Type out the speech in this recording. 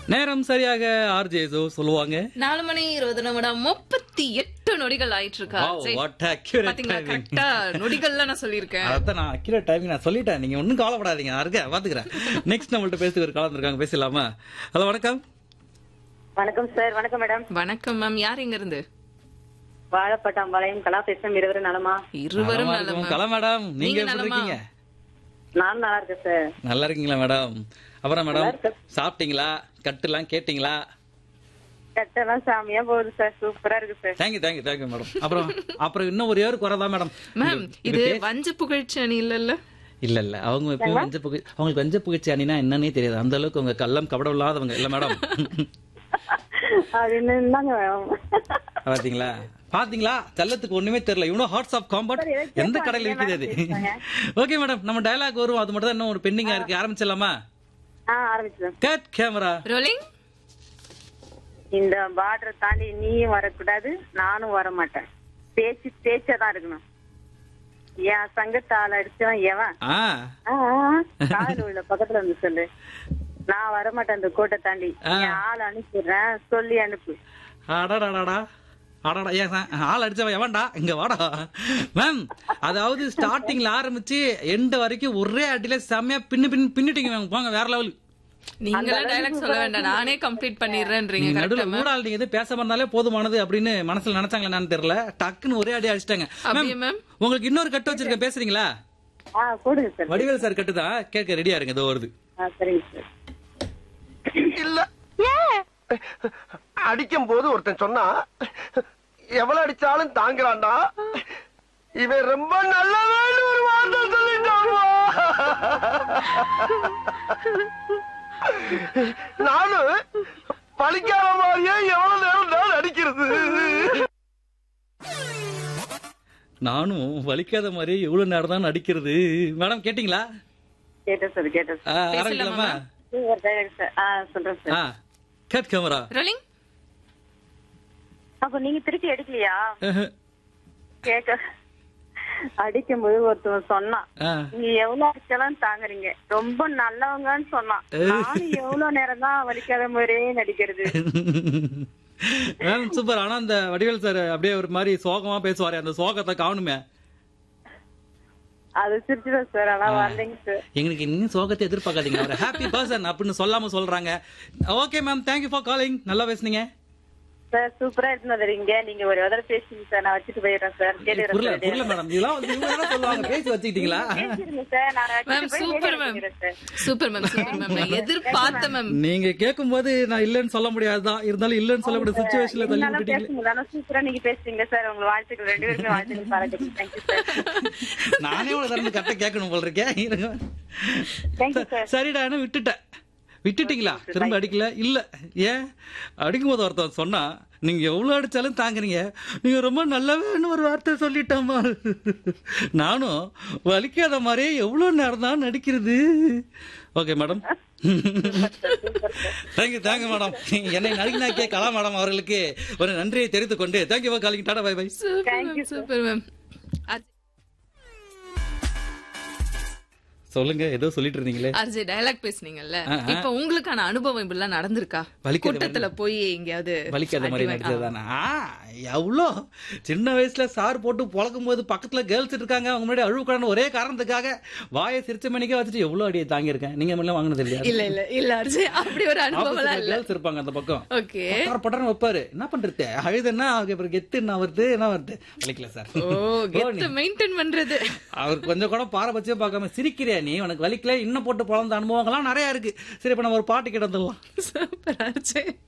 நேரம் சரியாக RJ Joe சொல்லுவாங்க நாலு மணி இருபது நிமிடம் முப்பத்தி எட்டு நொடிகள் ஆயிட்டு இருக்கா Wow, சரி. what accurate பாத்தீங்களா timing. கரெக்டா நொடிகள்ல நான் சொல்லியிருக்கேன் அதான் நான் அக்யூரேட் டைமிங் நான் சொல்லிட்டேன் நீங்க ஒன்றும் கவலைப்படாதீங்க நான் இருக்கேன் பாத்துக்கிறேன் நெக்ஸ்ட் நம்மள்ட்ட பேசி ஒரு காலம் இருக்காங்க பேசலாமா ஹலோ வணக்கம் வணக்கம் சார் வணக்கம் மேடம் வணக்கம் மேம் யார் இங்க இருந்து வாழப்பட்டாம்பாளையம் கலா பேசுறேன் இருவரும் நலமா இருவரும் நலமா நலமா இருக்கும். கலா மேடம் நீங்க நீங்க எப்படி நலமா? இருக்கீங்க நான் நல்லா இருக்கேன் சார் நல்லா இருக்கீங்களா மேடம் அப்புறம் நல்லா மேடம் இருக்கேன். சாப்பிட்டீங்களா கட்டுலாம் கேட்டீங்களா கட்டெல்லாம் சாமியா போகுது சார் சூப்பரா இருக்கு sir thank you thank you thank you madam அப்புறம் அப்புறம் இன்னும் ஒரு ஏருக்கு வரதா மேடம் மேம் இது வஞ்ச புகழ்ச்சி அணி இல்லல்ல இல்ல இல்ல அவங்க எப்பயும் வஞ்ச புகை அவங்களுக்கு வஞ்ச புகழ்ச்சி அணினா என்னன்னே தெரியாது அந்த அளவுக்கு அவங்க கள்ளம் கபடம் இல்லாதவங்க இல்ல மேடம் அது என்னங்க மேடம் பாத்தீங்களா பாத்தீங்களா செல்லத்துக்கு ஒண்ணுமே தெரியல இவனும் ஹார்ட்ஸ் ஆஃப் காம்பட் சரி, ஏதோ எந்த கேட்பாங்க, கடையில விக்குது அது பேசுவாங்க. ஓகே மேடம் நம்ம டயலாக் வரும் அது மட்டும் தான் இன்னும் ஒரு பெண்டிங்கா இருக்கு ஆரம்பிச்சிடலாமா ஆ ஆரம்பிச்சிடும் கட் கேமரா ரோலிங் இந்த பார்டரை தாண்டி நீயும் வரக்கூடாது நானும் வர மாட்டேன் பேச்சு பேச்சா தான் இருக்கணும் என் சங்கத்தால அடிச்சவன் எவன் ஆ ஆ, ஆ, காதல் உள்ள பக்கத்துல வந்து சொல்லு நான் வர மாட்டேன் அந்த கோட்டை தாண்டி ஆ. என் ஆள் அனுப்பிடுறேன் சொல்லி அனுப்பு அடடாடாடா அடடா ஏன் சா- ஆள் அடிச்சவன் எவன்டா இங்க வாடா மேம் அதாவது ஸ்டார்டிங்ல ஆரம்பிச்சு எண்ட் வரைக்கும் ஒரே அடியில செம்மையா பின்னு பின்னு பின்னிட்டீங்க மேம் போங்க வேற லெவல் நீங்களே டைலாக் சொல்ல வேண்டாம் நானே கம்ப்ளீட் பண்ணிடுறேன்றீங்க நீங்க கரெக்டா நடுவுல ஊடால் நீங்க எது பேசாம இருந்தாலே போதுமானது அப்படின்னு மனசுல நினைச்சாங்களா என்னன்னு தெரியல டக்குன்னு ஒரே அடி அடிச்சிட்டாங்க அப்படியே மேம் மேம் உங்களுக்கு இன்னொரு கட்டு வச்சிருக்கேன் பேசுறீங்களா ஆ கொடுங்க சார் வடிவேல் சார் கட்டு தான் கேட்க ரெடியா இருங்க இதோ வருது ஆ சரிங்க சார் இல்ல அடிக்கும் போது ஒருத்தன் சொன்னா எவ்வளவு அடிச்சாலும் தாங்குறான்டா இவன் ரொம்ப நல்லவன் ஒரு வார்த்தை சொல்லிட்டான்வா நானும் பழிக்காத மாதிரியே எவ்வளவு நேரம் நான் அடிக்கிறது நானும் வலிக்காத மாதிரி எவ்வளவு நேரம் தான் நடிக்கிறது மேடம் கேட்டீங்களா கேட்டேன் சார் கேட்டேன் ஆ, சார் ஆரம்பிக்கலாமா ஒரு dialogue சார் ஆ சொல்றேன் சார் ஆ கட் கேமரா ரோலிங் அப்ப நீங்க திருப்பி அடிக்கலையா கேக்க அடிக்கும் போது ஒருத்தவன் சொன்னான் ஆ நீங்க எவ்வளவு அடிச்சாலும் தாங்குறீங்க ரொம்ப நல்லவங்கன்னு சொன்னான் நானும் எவ்வளவு நேரம் தான் வலிக்காத மாதிரியே நடிக்கிறது மேம் சூப்பர் ஆனா அந்த வடிவேல் சார் அப்படியே ஒரு மாதிரி சோகமா பேசுவாரு அந்த சோகத்தை காணுமே அது சிரிச்சுதான் சார் ஆனா வரலைங்க சார் எங்களுக்கு இன்னும் சோகத்தை எதிர்பார்க்காதீங்க அவர் ஹாப்பி பர்சன் அப்படின்னு சொல்லாம சொல்றாங்க okay ma'am thank you for calling நல்லா பேசுனீங்க சார் சூப்பரா இருந்தது இங்க நீங்க ஒரு தடவை பேசுங்க சார் நான் வச்சுட்டு போயிடுறேன் சார் புரியல கேட்டுக்கிறேன் புரியல மேடம் இதெல்லாம் வந்து இவங்க தானே சொல்லுவாங்க பேசி வச்சுக்கிட்டீங்களா பேசிருங்க சார் நான் மேம் வச்சுட்டு போய் சூப்பர் வெளியே மேம் வைக்கிறேன் sir super ma'am super ma'am நான் எதிர்பார்த்த மேம் நீங்க கேட்கும் போது நான் இல்லன்னு சொல்ல முடியாதுதான் இருந்தாலும் இல்லன்னு சொல்லக்கூடிய சுச்சுவேஷன்ல தள்ளி என்னால பேச விட்டுட்டீங்க முடியல ஆனா சூப்பரா நீங்க பேசுறீங்க சார் உங்க வாழ்த்துக்கள் ரெண்டு பேருமே வாழ்த்துக்கள் பாராட்டுங்க தேங்க்யூ சார் நானே ஒரு தடவை கரெக்டா கேட்கணும் போல இருக்கேன் இருங்க. தேங்க்யூ சார் சரிடா என்ன விட்டுட்டேன் விட்டுட்டீங்களா திரும்ப அடிக்கல இல்ல ஏன் அடிக்கும் போது ஒருத்தன் சொன்னா நீங்க எவ்வளவு அடிச்சாலும் தாங்குறீங்க நீங்க ரொம்ப நல்லவேன்னு ஒரு வார்த்தை சொல்லிட்டோமா நானும் வலிக்காத மாதிரியே எவ்வளவு நேரம் தான் நடிக்கிறது okay madam thank you thank you madam என்னை நடிகனாக்கிய கலா மேடம் அவர்களுக்கு ஒரு நன்றியை தெரிவித்துக் கொண்டு thank you for calling tata bye bye super ma'am super ma'am சொல்லுங்க ஏதோ சொல்லிட்டு இருந்தீங்களே அர்ஜய் டயலாக் பேசுனீங்கல்ல ஆ, ஆ. இப்ப உங்களுக்கான அனுபவம் இப்படிலாம் நடந்திருக்கா வலிக்காத கூட்டத்துல போய் எங்கேயாவது வலிக்காத மாதிரி அடி வாங்கி- நடிச்சதுதானா எவ்வளோ சின்ன வயசுல சார் போட்டு பொழக்கும் போது பக்கத்துல கேர்ள்ஸ் இருக்காங்க அவங்க முன்னாடி அழுவுக்கூடாது ஒரே காரணத்துக்காக வாயை சிரிச்ச மணிக்கே வச்சுட்டு எவ்வளவு அடியை தாங்கியிருக்கேன் நீங்க முன்ன வாங்கினது இல்லையா இல்ல இல்ல இல்ல அர்ஜய் அப்படி ஒரு அனுபவம் இல்ல கேர்ள்ஸ் இருப்பாங்க அந்த பக்கம் ஓகே பட்டார் பட்டார்னு வைப்பாரு என்ன பண்றது அழுதுன்னா அவருக்கு அப்புறம் கெத்து என்ன வருது என்ன வருது வலிக்கல சார் ஓ கெத்து மெயின்டைன் பண்றது அவர் கொஞ்சம் கூட பாரபட்சம் பார்க்காம சிரிக்கிறியா நீ உனக்கு வலிக்கல இன்னும் போட்டு பொழந்த அனுபவங்கள்லாம் நிறைய இருக்கு சரி இப்ப நம்ம ஒரு பாட்டு கிட்ட வந்துடலாம் சூப்பர் அர்ஜய்